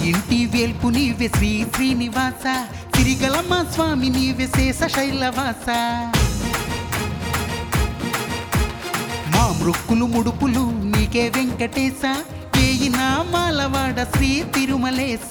ఇంటి వేల్పు నీవే శ్రీ శ్రీనివాస తిరిగలమ్మ స్వామి నీవే శేష శైలవాస మా మృక్కులు ముడుపులు నీకే వెంకటేశ వేయి నామాలవాడ శ్రీ తిరుమలేశ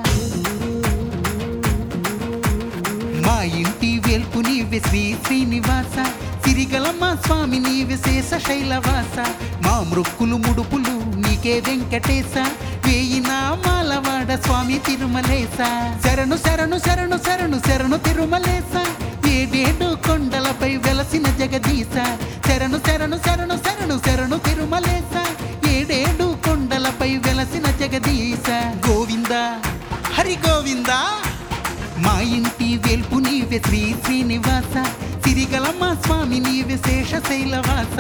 మా ఇంటి వేల్పు నీవే శ్రీ శ్రీనివాస సిరిగలమ్మ స్వామి నీవే శేష శైలవాస మా మృక్కులు ముడుపులు నీకే వెంకటేశ వేయి నామాలవాడ స్వామి తిరుమలేశ శరణు శరణు శరణు శరణు శరణు తిరుమలేశ ఏడేడు కొండలపై వెలసిన జగదీశ శరణు శరణు శరణు శరణు శరణు తిరుమలేశ ఏడేడు కొండలపై వెలసిన జగదీశ గోవింద హరి గోవింద మా ఇంటి వెల్పు నీవే శ్రీ శ్రీనివాస తిరిగలమ్మ స్వామి నీవే శేష శైలవాస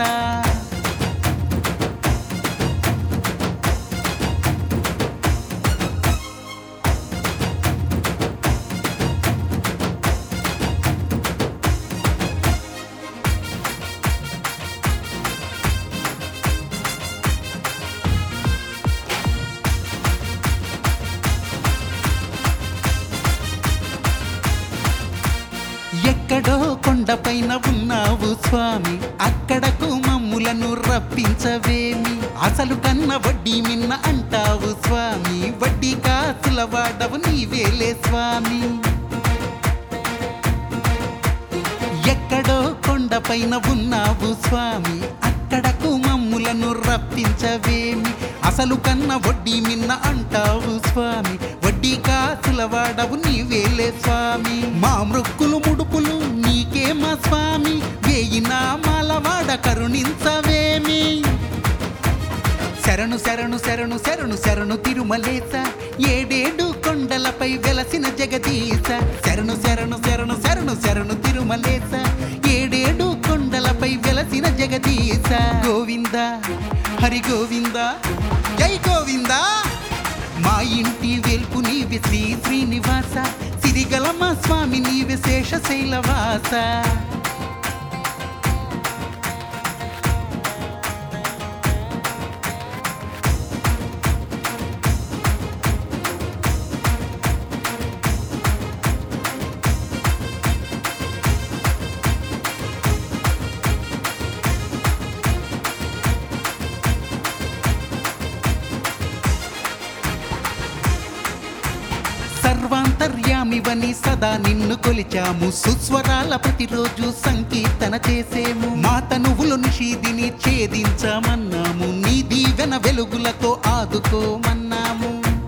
ఎక్కడో కొండపైన ఉన్నావు స్వామి అక్కడకు మమ్ములను రప్పించవేమి అసలు కన్న వడ్డీ మిన్న అంటావు స్వామి వడ్డీ కాసుల వాడవు నీవేలే స్వామి ఎక్కడో కొండపైన ఉన్నావు స్వామి అక్కడకు మమ్ములను రప్పించవేమి అసలు కన్న వడ్డీ మిన్న అంటావు స్వామి వడ్డీ కాసుల వాడవు నీవేలే స్వామి మా మృక్కులు ముడుపులు నీకే మా స్వామి వేయి నామాల వాడ కరుణించవేమి శరణు శరణు శరణు శరణు శరణు తిరుమలేస ఏడేడు కొండలపై వెలసిన జగదీశ శరణు శరణు శరణు శరణు శరణు తిరుమలేస ఏడేడు కొండలపై వెలసిన జగదీశ గోవింద హరి గోవింద జై గోవింద మా ఇంటి వెల్పు నీవి శ్రీ శ్రీనివాస సిరిగలమ స్వామి నీవి శేష శైలవాస సర్వాంతర్యామివని సదా నిన్ను కొలిచాము సుస్వరాల ప్రతిరోజు సంకీర్తన చేసేము మా తనువులు నిషీదిని ఛేదించమన్నాము నీ దీవెన వెలుగులతో ఆదుకోమన్నాము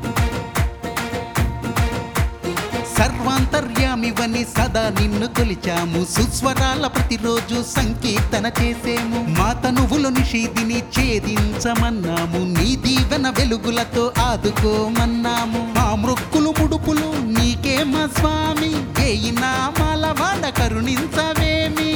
సర్వాంతర్యామివని సదా నిన్ను కొలిచాము సుస్వరాల ప్రతిరోజు సంకీర్తన చేసేము మా తనువులు నిషీదిని ఛేదించమన్నాము నీ దీవెన వెలుగులతో ఆదుకోమన్నాము మా మృక్కులు ముడుపులు నీకే మా స్వామి వేయి నామాల వాడ కరుణించవేమి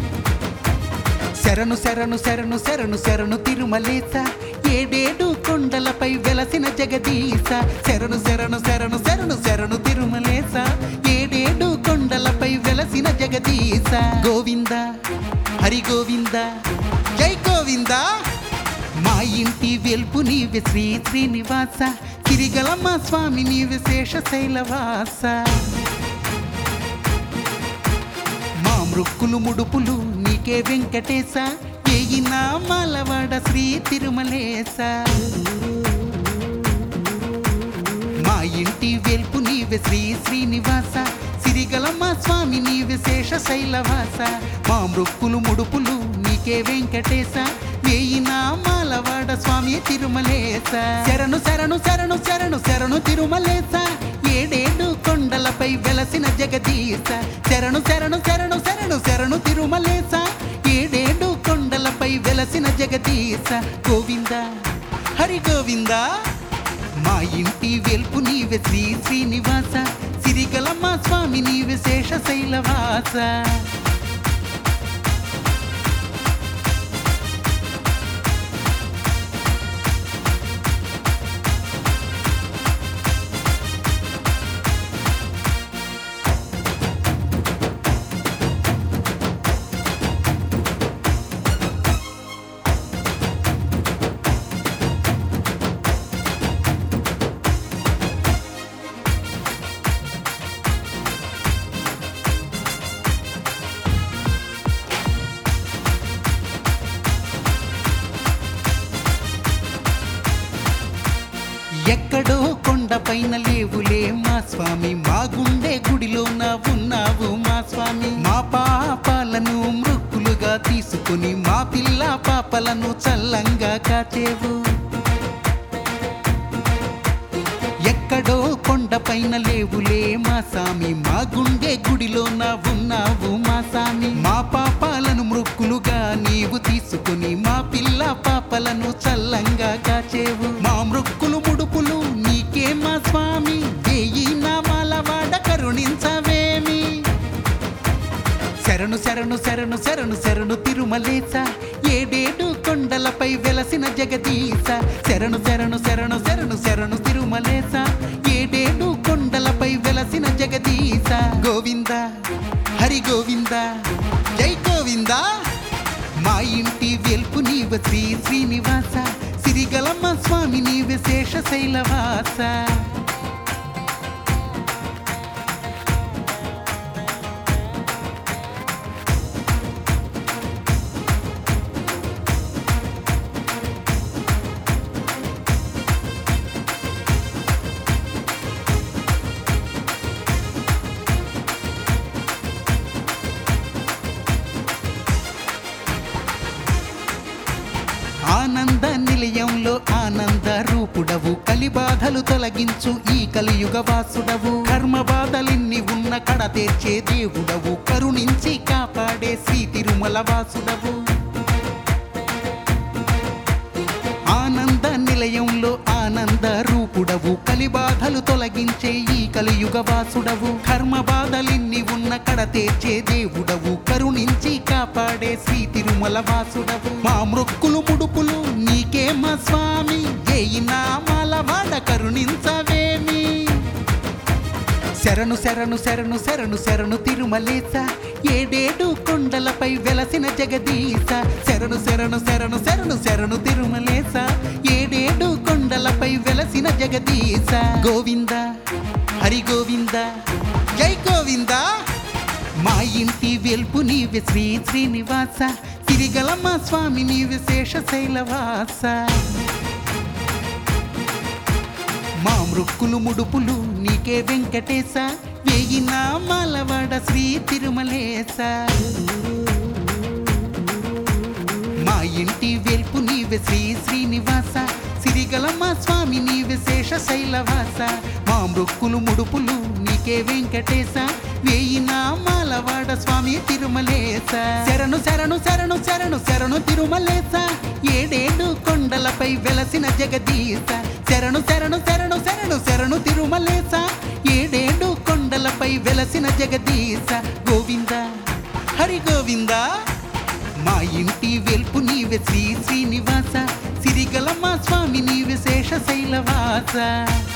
శరణు శరణు శరణు శరణు శరణు తిరుమలేస ఏడేడు కొండలపై వెలసిన జగదీశ శరణు శరణు శరణు శరణు శరణు తిరుమలేస ఏడేడు కొండలపై వెలసిన జగదీశ గోవింద హరి గోవింద జై గోవింద మా ఇంటి వెల్పు నీవే శ్రీ శ్రీనివాస తిరిగలమ్మ స్వామి నీవే శేష శైలవాస మా మృక్కులు ముడుపులు నీకే వెంకటేశ ఏయి నామాలవాడ శ్రీ తిరుమలేశ మా ఇంటి వెల్పు నీవే శ్రీ శ్రీనివాస సిరిగలమ్మ స్వామి నీవే శేష శైలవాస మా మృక్కులు ముడుపులు నీకే వెంకటేశ వేయి నామాలవాడ స్వామి తిరుమలేశ శరణు శరణు శరణు శరణు శరణు తిరుమలేశ ఏడేడు కొండలపై వెలసిన జగదీశ శరణు శరణు శరణు శరణు శరణు తిరుమలేశ ఏడేడు కొండలపై వెలసిన జగదీశ గోవింద హరి గోవింద మా ఇంటి వెల్పు నీవే శ్రీ శ్రీనివాస సిరిగలమ్మ స్వామి నీవే శేష శైలవాస ఎక్కడో కొండపైన లేవులే మా స్వామి మా గుండె గుడిలోన ఉన్నావు మా స్వామి మా పాపాలను మృక్కులుగా తీసుకుని మా పిల్ల పాపలను చల్లంగా కాచేవు ఎక్కడో కొండపైన లేవులే మా సామి మా గుండె గుడిలోన ఉన్నావు మా సామి మా పాపాలను మృక్కులుగా నీవు తీసుకుని మా పిల్ల పాపలను చల్లంగా కాచేవు మా మృక్కులు ముడుపులు నీకే మా స్వామి వేయి నామాల వాడ కరుణించవేమి శరణు శరణు శరణు శరణు శరణు తిరుమలేస ఏడేడు కొండలపై వెలసిన జగదీశ శరణు శరణు శరణు శరణు శరణు తిరుమలేస ఏడేడు కొండలపై వెలసిన జగదీశ గోవింద హరి గోవింద జై గోవింద మా ఇంటి వెల్పు నీవ శ్రీ శ్రీనివాస సిరిగలమ్మ స్వామి నీవే శేష శైలవాస ఆనంద నిలయంలో ఆనంద రూపుడవు కలిబాధలు తొలగించు ఈ కలియుగ వాసుడవు కర్మ బాధలిన్ని ఉన్న కడ తీర్చే దేవుడవు కరుణించి కాపాడే శ్రీ తిరుమల వాసుడవు ఆనంద నిలయంలో ఆనంద రూపుడవు కలిబాధలు తొలగించే ఈ కలియుగ వాసుడవు కర్మ బాధలిన్ని ఉన్న కడ తీర్చే దేవుడవు కరుణించి కాపాడే శ్రీ తిరుమల వాసుడవు మా మృక్కులు ముడుపులు నీకే మా స్వామి ఏయి నామాల వాడ కరుణించవేమి శరణు శరణు శరణు శరణు శరణు తిరుమలేస ఏడేడు కొండలపై వెలసిన జగదీశ శరణు శరణు శరణు శరణు శరణు తిరుమలేస ఏడేడు కొండలపై వెలసిన జగదీశ గోవింద హరి గోవింద జై గోవింద మా ఇంటి వెల్పు నీవే శ్రీ శ్రీనివాస సిరిగలమ్మ స్వామి నీవే శేష శైలవాస మా మృక్కులు ముడుపులు నీకే వెంకటేశ వేయి నామాలవాడ శ్రీ తిరుమలేశ మా ఇంటి వెల్పు నీవే శ్రీ శ్రీనివాస సిరిగలమ్మ స్వామి నీవే శేష శైలవాస మా మృక్కులు ముడుపులు నీకే వెంకటేశ వేయి నామాలవాడ స్వామి తిరుమలేశ శరణు శరణు శరణు శరణు శరణు తిరుమలేశ ఏడేడు కొండలపై వెలసిన జగదీశ శరణు శరణు శరణు శరణు శరణు తిరుమలేశ ఏడేడు కొండలపై వెలసిన జగదీశ గోవింద హరి గోవింద మా ఇంటి వెల్పు నీవే శ్రీ శ్రీనివాస సిరిగలమ్మ స్వామి నీవే శేష శైలవాస